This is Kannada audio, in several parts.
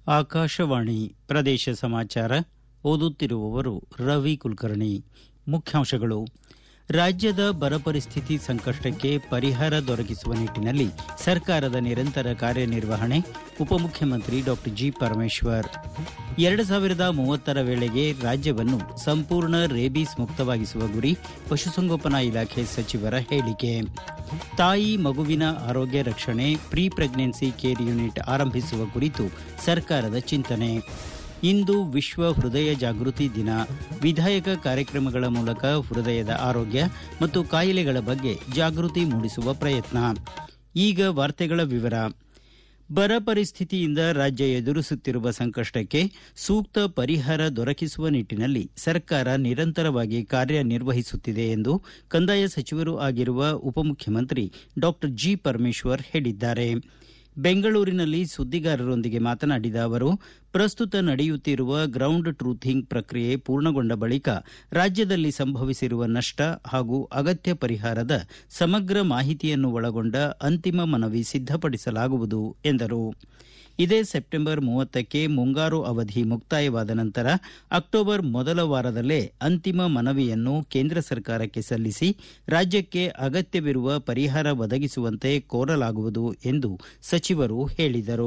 ಆಕಾಶವಾಣಿ ಪ್ರದೇಶ ಸಮಾಚಾರ ಓದುತ್ತಿರುವವರು ರವಿ ಕುಲಕರ್ಣಿ ಮುಖ್ಯಾಂಶಗಳು ರಾಜ್ಯದ ಬರ ಪರಿಸ್ಥಿತಿ ಸಂಕಷ್ಟಕ್ಕೆ ಪರಿಹಾರ ದೊರಕಿಸುವ ನಿಟ್ಟಿನಲ್ಲಿ ಸರ್ಕಾರದ ನಿರಂತರ ಕಾರ್ಯನಿರ್ವಹಣೆ ಉಪಮುಖ್ಯಮಂತ್ರಿ ಡಾಕ್ಟರ್ ಜಿ ಪರಮೇಶ್ವರ್ ಎರಡು ಸಾವಿರದ ಮೂವತ್ತರ ವೇಳೆಗೆ ರಾಜ್ಯವನ್ನು ಸಂಪೂರ್ಣ ರೇಬೀಸ್ ಮುಕ್ತವಾಗಿಸುವ ಗುರಿ ಪಶುಸಂಗೋಪನಾ ಇಲಾಖೆ ಸಚಿವರ ಹೇಳಿಕೆ ತಾಯಿ ಮಗುವಿನ ಆರೋಗ್ಯ ರಕ್ಷಣೆ ಪ್ರೀ ಪ್ರೆಗ್ನೆನ್ಸಿ ಕೇರ್ ಯೂನಿಟ್ ಆರಂಭಿಸುವ ಕುರಿತು ಸರ್ಕಾರದ ಚಿಂತನೆ ಇಂದು ವಿಶ್ವ ಹೃದಯ ಜಾಗೃತಿ ದಿನ ವಿಧಾಯಕ ಕಾರ್ಯಕ್ರಮಗಳ ಮೂಲಕ ಹೃದಯದ ಆರೋಗ್ಯ ಮತ್ತು ಕಾಯಿಲೆಗಳ ಬಗ್ಗೆ ಜಾಗೃತಿ ಮೂಡಿಸುವ ಪ್ರಯತ್ನ ಈಗ ವಾರ್ತೆಗಳ ವಿವರ ಬರ ಪರಿಸ್ಥಿತಿಯಿಂದ ರಾಜ್ಯ ಎದುರಿಸುತ್ತಿರುವ ಸಂಕಷ್ಟಕ್ಕೆ ಸೂಕ್ತ ಪರಿಹಾರ ದೊರಕಿಸುವ ನಿಟ್ಟಿನಲ್ಲಿ ಸರ್ಕಾರ ನಿರಂತರವಾಗಿ ಕಾರ್ಯನಿರ್ವಹಿಸುತ್ತಿದೆ ಎಂದು ಕಂದಾಯ ಸಚಿವರೂ ಆಗಿರುವ ಉಪಮುಖ್ಯಮಂತ್ರಿ ಡಾಕ್ಟರ್ ಜಿ ಪರಮೇಶ್ವರ್ ಹೇಳಿದ್ದಾರೆ ಬೆಂಗಳೂರಿನಲ್ಲಿ ಸುದ್ದಿಗಾರರೊಂದಿಗೆ ಮಾತನಾಡಿದ ಅವರು ಪ್ರಸ್ತುತ ನಡೆಯುತ್ತಿರುವ ಗ್ರೌಂಡ್ ಟ್ರೂಥಿಂಗ್ ಪ್ರಕ್ರಿಯೆ ಪೂರ್ಣಗೊಂಡ ಬಳಿಕ ರಾಜ್ಯದಲ್ಲಿ ಸಂಭವಿಸಿರುವ ನಷ್ಟ ಹಾಗೂ ಅಗತ್ಯ ಪರಿಹಾರದ ಸಮಗ್ರ ಮಾಹಿತಿಯನ್ನು ಒಳಗೊಂಡ ಅಂತಿಮ ಮನವಿ ಸಿದ್ದಪಡಿಸಲಾಗುವುದು ಎಂದರು ಇದೇ ಸೆಪ್ಟೆಂಬರ್ ಮೂವತ್ತಕ್ಕೆ ಮುಂಗಾರು ಅವಧಿ ಮುಕ್ತಾಯವಾದ ನಂತರ ಅಕ್ಟೋಬರ್ ಮೊದಲ ವಾರದಲ್ಲೇ ಅಂತಿಮ ಮನವಿಯನ್ನು ಕೇಂದ್ರ ಸರ್ಕಾರಕ್ಕೆ ಸಲ್ಲಿಸಿ ರಾಜ್ಯಕ್ಕೆ ಅಗತ್ಯವಿರುವ ಪರಿಹಾರ ಒದಗಿಸುವಂತೆ ಕೋರಲಾಗುವುದು ಎಂದು ಸಚಿವರು ಹೇಳಿದರು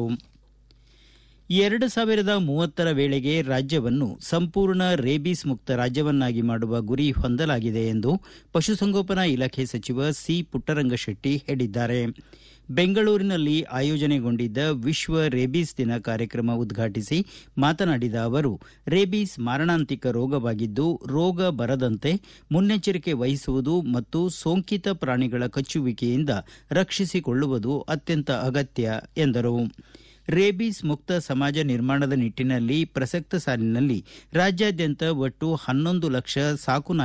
ಎರಡು ಸಾವಿರದ ಮೂವತ್ತರ ವೇಳೆಗೆ ರಾಜ್ಯವನ್ನು ಸಂಪೂರ್ಣ ರೇಬೀಸ್ ಮುಕ್ತ ರಾಜ್ಯವನ್ನಾಗಿ ಮಾಡುವ ಗುರಿ ಹೊಂದಲಾಗಿದೆ ಎಂದು ಪಶುಸಂಗೋಪನಾ ಇಲಾಖೆ ಸಚಿವ ಸಿ ಪುಟ್ಟರಂಗಶೆಟ್ಟಿ ಹೇಳಿದ್ದಾರೆ ಬೆಂಗಳೂರಿನಲ್ಲಿ ಆಯೋಜನೆಗೊಂಡಿದ್ದ ವಿಶ್ವ ರೇಬೀಸ್ ದಿನ ಕಾರ್ಯಕ್ರಮ ಉದ್ಘಾಟಿಸಿ ಮಾತನಾಡಿದ ಅವರು ರೇಬೀಸ್ ಮಾರಣಾಂತಿಕ ರೋಗವಾಗಿದ್ದು ರೋಗ ಬರದಂತೆ ಮುನ್ನೆಚ್ಚರಿಕೆ ವಹಿಸುವುದು ಮತ್ತು ಸೋಂಕಿತ ಪ್ರಾಣಿಗಳ ಕಚ್ಚುವಿಕೆಯಿಂದ ರಕ್ಷಿಸಿಕೊಳ್ಳುವುದು ಅತ್ಯಂತ ಅಗತ್ಯ ಎಂದರು ರೇಬೀಸ್ ಮುಕ್ತ ಸಮಾಜ ನಿರ್ಮಾಣದ ನಿಟ್ಟಿನಲ್ಲಿ ಪ್ರಸಕ್ತ ಸಾಲಿನಲ್ಲಿ ರಾಜ್ಯಾದ್ಯಂತ ಒಟ್ಟು ಹನ್ನೊಂದು ಲಕ್ಷ ಸಾಕು